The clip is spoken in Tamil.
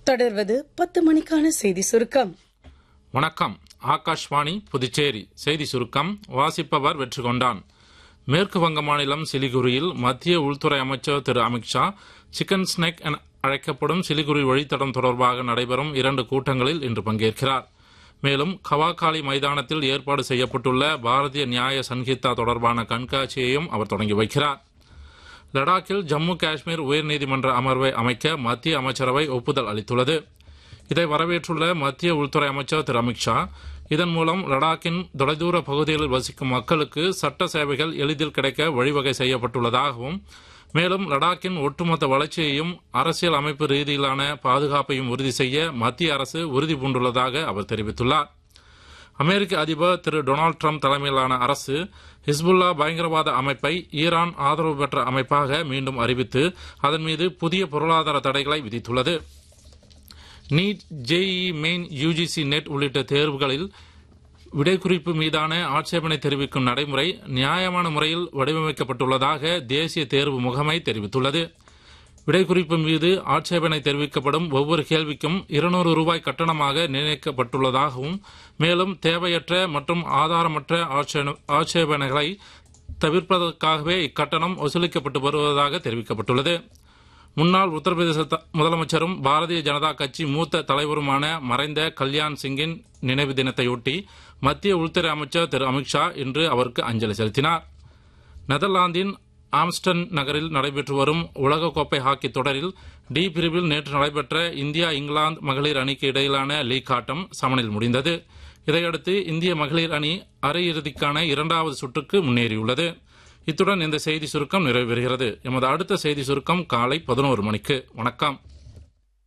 தொடர்வது பத்து மணிக்கான செய்தி சுருக்கம் வணக்கம் ஆகாஷ்வாணி புதுச்சேரி செய்தி சுருக்கம் வாசிப்பவர் வெற்றி கொண்டான் மேற்கு வங்க மாநிலம் சிலிகுரியில் மத்திய உள்துறை அமைச்சர் திரு அமித்ஷா சிக்கன் ஸ்னேக் என அழைக்கப்படும் சிலிகுரி வழித்தடம் தொடர்பாக நடைபெறும் இரண்டு கூட்டங்களில் இன்று பங்கேற்கிறார் மேலும் கவாகாலி மைதானத்தில் ஏற்பாடு செய்யப்பட்டுள்ள பாரதிய நியாய சன்ஹிதா தொடர்பான கண்காட்சியையும் அவர் தொடங்கி வைக்கிறார் லடாக்கில் ஜம்மு காஷ்மீர் உயர்நீதிமன்ற அமர்வை அமைக்க மத்திய அமைச்சரவை ஒப்புதல் அளித்துள்ளது இதை வரவேற்றுள்ள மத்திய உள்துறை அமைச்சர் திரு அமித்ஷா இதன் மூலம் லடாக்கின் தொலைதூர பகுதிகளில் வசிக்கும் மக்களுக்கு சட்ட சேவைகள் எளிதில் கிடைக்க வழிவகை செய்யப்பட்டுள்ளதாகவும் மேலும் லடாக்கின் ஒட்டுமொத்த வளர்ச்சியையும் அரசியல் அமைப்பு ரீதியிலான பாதுகாப்பையும் உறுதி செய்ய மத்திய அரசு உறுதி பூண்டுள்ளதாக அவர் தெரிவித்துள்ளார் அமெரிக்க அதிபர் திரு டொனால்டு ட்ரம்ப் தலைமையிலான அரசு ஹிஸ்புல்லா பயங்கரவாத அமைப்பை ஈரான் ஆதரவு பெற்ற அமைப்பாக மீண்டும் அறிவித்து அதன் மீது புதிய பொருளாதார தடைகளை விதித்துள்ளது NEET JEE Main UGC NET உள்ளிட்ட தேர்வுகளில் விடைக்குறிப்பு மீதான ஆட்சேபனை தெரிவிக்கும் நடைமுறை நியாயமான முறையில் வடிவமைக்கப்பட்டுள்ளதாக தேசிய தேர்வு முகமை தெரிவித்துள்ளது விடைக்குறிப்பு மீது ஆட்சேபனை தெரிவிக்கப்படும் ஒவ்வொரு கேள்விக்கும் இருநூறு ரூபாய் கட்டணமாக நிர்ணயிக்கப்பட்டுள்ளதாகவும் மேலும் தேவையற்ற மற்றும் ஆதாரமற்ற ஆட்சேபனைகளை தவிர்ப்பதற்காகவே இக்கட்டணம் வசூலிக்கப்பட்டு வருவதாக தெரிவிக்கப்பட்டுள்ளது முன்னாள் உத்தரப்பிரதேச முதலமைச்சரும் பாரதிய ஜனதா கட்சி மூத்த தலைவருமான மறைந்த கல்யாண் சிங்கின் நினைவு தினத்தையொட்டி மத்திய உள்துறை அமைச்சர் திரு அமித்ஷா இன்று அவருக்கு அஞ்சலி செலுத்தினார் நெதர்லாந்தின் ஆம்ஸ்டன் நகரில் நடைபெற்று வரும் உலகக்கோப்பை ஹாக்கி தொடரில் டி பிரிவில் நேற்று நடைபெற்ற இந்தியா இங்கிலாந்து மகளிர் அணிக்கு இடையிலான லீக் ஆட்டம் சமனில் முடிந்தது இதையடுத்து இந்திய மகளிர் அணி அரையிறுதிக்கான இரண்டாவது சுற்றுக்கு முன்னேறியுள்ளது இத்துடன் இந்த செய்தி சுருக்கம் நிறைவு பெறுகிறது எமது அடுத்த செய்தி சுருக்கம் காலை பதினோரு மணிக்கு வணக்கம்